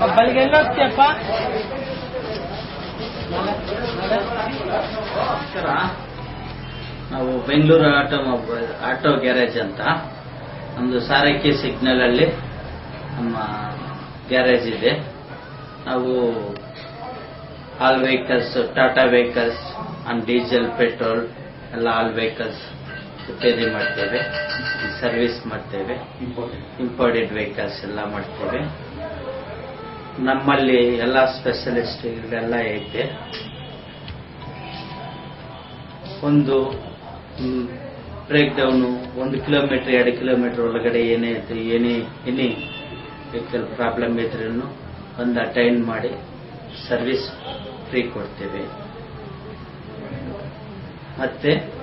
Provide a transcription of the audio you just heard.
ಬೆಳಿಗ್ಗೆ ಎಲ್ಲ ಹೋಗ್ತೀಯಪ್ಪ ನಮಸ್ಕಾರ ನಾವು ಬೆಂಗಳೂರು ಆಟೋಮೊಬೈಲ್ ಆಟೋ ಗ್ಯಾರೇಜ್ ಅಂತ ನಮ್ಮದು ಸಾರಕ್ಕಿ ಸಿಗ್ನಲ್ ಅಲ್ಲಿ ನಮ್ಮ ಗ್ಯಾರೇಜ್ ಇದೆ ನಾವು all vehicles Tata vehicles and diesel petrol ಎಲ್ಲ ಆಲ್ ವೆಹಿಕಲ್ಸ್ ರಿಪೇರಿ ಮಾಡ್ತೇವೆ ಸರ್ವಿಸ್ ಮಾಡ್ತೇವೆ ಇಂಪೋರ್ಟೆಡ್ ವೆಹಿಕಲ್ಸ್ ಎಲ್ಲ ಮಾಡ್ತೇವೆ ನಮ್ಮಲ್ಲಿ ಎಲ್ಲ ಸ್ಪೆಷಲಿಸ್ಟ್ ಇವೆಲ್ಲ ಐತೆ ಒಂದು ಬ್ರೇಕ್ ಡೌನು ಒಂದು ಕಿಲೋಮೀಟರ್ ಎರಡು ಕಿಲೋಮೀಟರ್ ಒಳಗಡೆ ಏನೇ ಇದ್ರು ಏನೇ ಎನಿ ವೆಹಿಕಲ್ ಪ್ರಾಬ್ಲಮ್ ಇದ್ರೂ ಒಂದು ಅಟೆಂಡ್ ಮಾಡಿ ಸರ್ವಿಸ್ ಫ್ರೀ ಕೊಡ್ತೇವೆ ಮತ್ತೆ